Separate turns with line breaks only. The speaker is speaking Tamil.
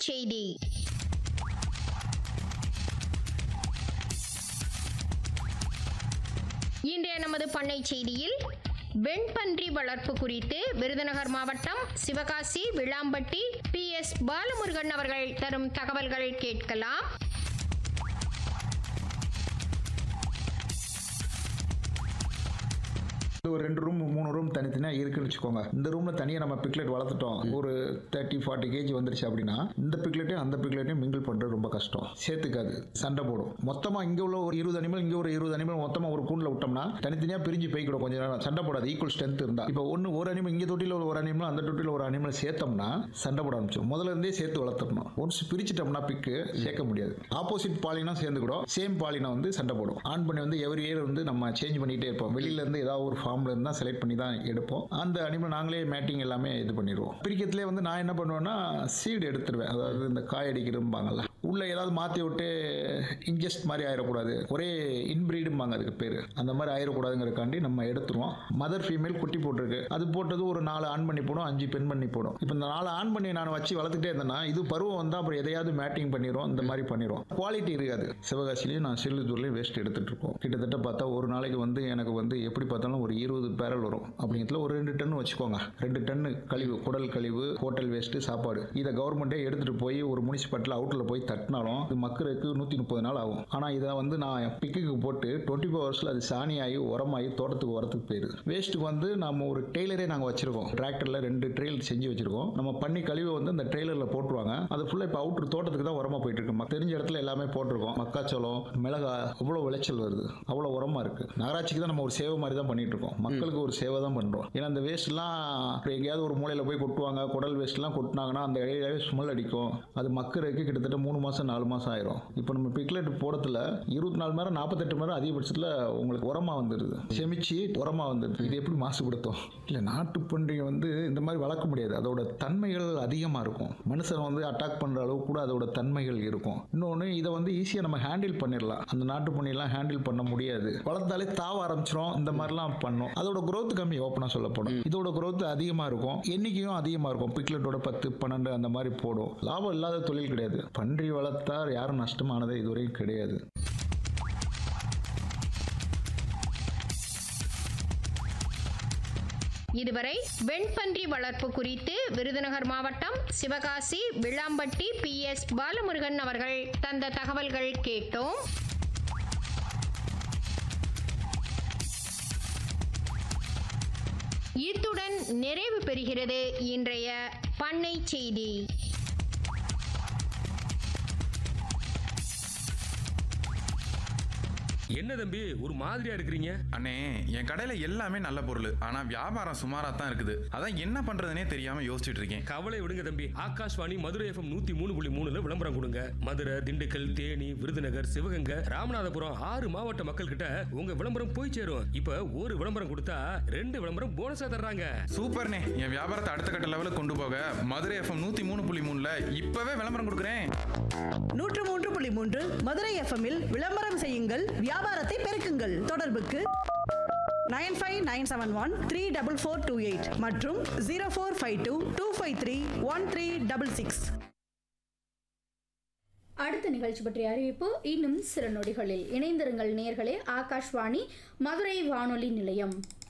செய்தி இன்றைய நமது பண்ணை செய்தியில் வெண்பன்றி வளர்ப்பு குறித்து விருதுநகர் மாவட்டம் சிவகாசி விளாம்பட்டி பி எஸ் பாலமுருகன் அவர்கள் தரும் தகவல்கள் கேட்கலாம்
இது ஒரு ரெண்டு ரூம் மூணு ரூம் தனித்தனியாக இருக்குன்னு வச்சுக்கோங்க இந்த ரூமில் தனியாக நம்ம பிக்லெட் வளர்த்துட்டோம் ஒரு தேர்ட்டி ஃபார்ட்டி கேஜி வந்துருச்சு அப்படின்னா இந்த பிக்லெட்டையும் அந்த பிக்லெட்டையும் மிங்கிள் பண்ணுறது ரொம்ப கஷ்டம் சேர்த்துக்காது சண்டை போடும் மொத்தமாக இங்கே உள்ள ஒரு இருபது அனிமல் இங்கே ஒரு இருபது அனிமல் மொத்தமாக ஒரு கூண்டில் விட்டோம்னா தனித்தனியாக பிரிஞ்சு போய்க்கிடும் கொஞ்சம் நேரம் சண்டை போடாது ஈக்குவல் ஸ்ட்ரென்த் இருந்தால் இப்போ ஒன்று ஒரு அனிமல் இங்கே தொட்டியில் ஒரு அனிமல் அந்த தொட்டியில் ஒரு அனிமல் சேர்த்தோம்னா சண்டை போட ஆரம்பிச்சிடும் முதல்ல இருந்தே சேர்த்து வளர்த்துடணும் ஒன்ஸ் பிரிச்சிட்டோம்னா பிக்கு சேர்க்க முடியாது ஆப்போசிட் பாலினா சேர்ந்துக்கிடும் சேம் பாலினா வந்து சண்டை போடும் ஆன் பண்ணி வந்து எவ்ரி இயர் வந்து நம்ம சேஞ்ச் பண்ணிகிட்டே இருப்போம் வெளியில இருந்து ஏதாவது ஒரு ஃபார்ம்ல இருந்தால் செலக்ட் பண்ணி தான் எடுப்போம் அந்த அனிமல் நாங்களே மேட்டிங் எல்லாமே இது பண்ணிடுவோம் பிரிக்கிறதுலே வந்து நான் என்ன பண்ணுவேன்னா சீடு எடுத்துருவேன் அதாவது இந்த காய் அடிக்கிறதும்பாங்கல்ல உள்ள ஏதாவது மாற்றி விட்டு இன்ஜெஸ்ட் மாதிரி ஆயிடக்கூடாது ஒரே இன்பிரீடும்பாங்க அதுக்கு பேர் அந்த மாதிரி ஆயிடக்கூடாதுங்கிறக்காண்டி நம்ம எடுத்துருவோம் மதர் ஃபீமேல் குட்டி போட்டிருக்கு அது போட்டது ஒரு நாலு ஆண் பண்ணி போடும் அஞ்சு பெண் பண்ணி போடும் இப்போ இந்த நாலு ஆண் பண்ணி நான் வச்சு வளர்த்துட்டே இருந்தேன்னா இது பருவம் வந்தால் அப்புறம் எதையாவது மேட்டிங் பண்ணிடும் இந்த மாதிரி பண்ணிடும் குவாலிட்டி இருக்காது சிவகாசிலையும் நான் சில்லுத்தூர்லேயும் வேஸ்ட் எடுத்துட்டு இருக்கோம் கிட்டத்தட்ட பார்த்தா ஒரு நாளைக்கு வந்து எனக்கு வந்து எப்படி பார்த்தாலும் ஒரு இருபது பேரல் வரும் அப்படிங்கிறதுல ஒரு ரெண்டு டன் வச்சுக்கோங்க ரெண்டு டன்னு கழிவு குடல் கழிவு ஹோட்டல் வேஸ்ட்டு சாப்பாடு இதை கவர்மெண்ட்டே எடுத்துகிட்டு போய் ஒரு முனிசிபாலிட்டியில் அவுட்டில் போய் தட்டினாலும் இது மக்களுக்கு நூற்றி முப்பது நாள் ஆகும் ஆனால் இதை வந்து நான் பிக்குக்கு போட்டு டுவெண்ட்டி ஃபோர் ஹவர்ஸில் அது சாணியாகி உரமாகி தோட்டத்துக்கு உரத்துக்கு போயிடுது வேஸ்ட்டுக்கு வந்து நம்ம ஒரு டெய்லரே நாங்கள் வச்சிருக்கோம் டிராக்டரில் ரெண்டு ட்ரெயில் செஞ்சு வச்சிருக்கோம் நம்ம பண்ணி கழிவை வந்து அந்த ட்ரெய்லரில் போட்டுருவாங்க அது ஃபுல்லாக இப்போ அவுட்ரு தோட்டத்துக்கு தான் உரமாக போயிட்டு இருக்கு ம- தெரிஞ்ச இடத்துல எல்லாமே போட்டிருக்கோம் மக்காச்சோளம் மிளகா அவ்வளோ விளைச்சல் வருது அவ்வளோ உரமாக இருக்கு நகராட்சிக்கு தான் நம்ம ஒரு சேவை மாதிரி தான் பண்ணிட்டு இருக்கோம் மக்களுக்கு ஒரு சேவை தான் பண்ணுறோம் ஏன்னா அந்த வேஸ்ட்லாம் எங்கேயாவது ஒரு மூலையில் போய் கொட்டுவாங்க குடல் வேஸ்ட்லாம் கொட்டினாங்கன்னா அந்த ஏரியாவே ஸ்மெல் அடிக்கும் அது மக்களுக்கு கிட்டத்தட்ட மூணு மாதம் நாலு மாதம் ஆயிரும் இப்போ நம்ம பிக்லெட் போடத்துல இருபத்தி நாலு மணி நேரம் நாற்பத்தெட்டு மணி நேரம் அதிகபட்சத்தில் உங்களுக்கு உரமாக வந்துடுது செமிச்சு உரமாக வந்துடுது இது எப்படி மாசுபடுத்தும் இல்லை நாட்டு பன்றிகை வந்து இந்த மாதிரி வளர்க்க முடியாது அதோட தன்மைகள் அதிகமாக இருக்கும் மனுஷன் வந்து அட்டாக் பண்ணுற அளவுக்கு கூட அதோட தன்மைகள் இருக்கும் இன்னொன்று இதை வந்து ஈஸியாக நம்ம ஹேண்டில் பண்ணிடலாம் அந்த நாட்டு பன்னியெல்லாம் ஹேண்டில் பண்ண முடியாது வளர்த்தாலே தாவ ஆரம்பிச்சிரும் இந்த மாதிரிலாம் பண்ணும் அதோட growth கம்மி ஓப்பனாக சொல்ல போடும் இதோட growth அதிகமாக இருக்கும் எண்ணிக்கையும் அதிகமாக இருக்கும் பிக்லெட்டோட பத்து பன்னெண்டு அந்த மாதிரி போடும் லாபம் இல்லாத தொழில் கிடையாது பன்றி வளர்த்தா யாரும் நஷ்டமானதே இதுவரையும் கிடையாது
இதுவரை வெண்பன்றி வளர்ப்பு குறித்து விருதுநகர் மாவட்டம் சிவகாசி விளாம்பட்டி பி எஸ் பாலமுருகன் அவர்கள் தந்த தகவல்கள் கேட்டோம் இத்துடன் நிறைவு பெறுகிறது இன்றைய பண்ணை செய்தி
என்ன தம்பி ஒரு மாதிரியா இருக்கிறீங்க
அண்ணே என் கடையில எல்லாமே நல்ல பொருள் ஆனா வியாபாரம் சுமாரா தான் இருக்குது அதான் என்ன பண்றதுனே தெரியாம யோசிச்சுட்டு இருக்கேன்
கவலை விடுங்க தம்பி ஆகாஷ்வாணி மதுரை எஃப்எம் நூத்தி மூணு புள்ளி மூணுல விளம்பரம் கொடுங்க மதுரை திண்டுக்கல் தேனி விருதுநகர் சிவகங்கை ராமநாதபுரம் ஆறு மாவட்ட மக்கள் கிட்ட உங்க விளம்பரம் போய் சேரும் இப்ப ஒரு விளம்பரம் கொடுத்தா ரெண்டு விளம்பரம் போனஸா தர்றாங்க
சூப்பர்ண்ணே என் வியாபாரத்தை அடுத்த கட்ட லெவலுக்கு கொண்டு போக மதுரை எஃப்எம் நூத்தி மூணு புள்ளி மூணுல இப்பவே விளம்பரம் கொடுக்குறேன்
நூற்று மூன்று புள்ளி மூன்று மதுரை எஃப்எம்மில் விளம்பரம் செய்யுங்கள் வியாபாரத்தை பெருக்குங்கள் தொடர்புக்கு nine five nine seven one three double four two eight மற்றும் zero four five two two five three one three double six
அடுத்த நிகழ்ச்சி பற்றிய அறிவிப்பு இன்னும் சில நொடிகளில் இணைந்திருங்கள் நேர்களே ஆகாஷ்வாணி மதுரை வானொலி நிலையம்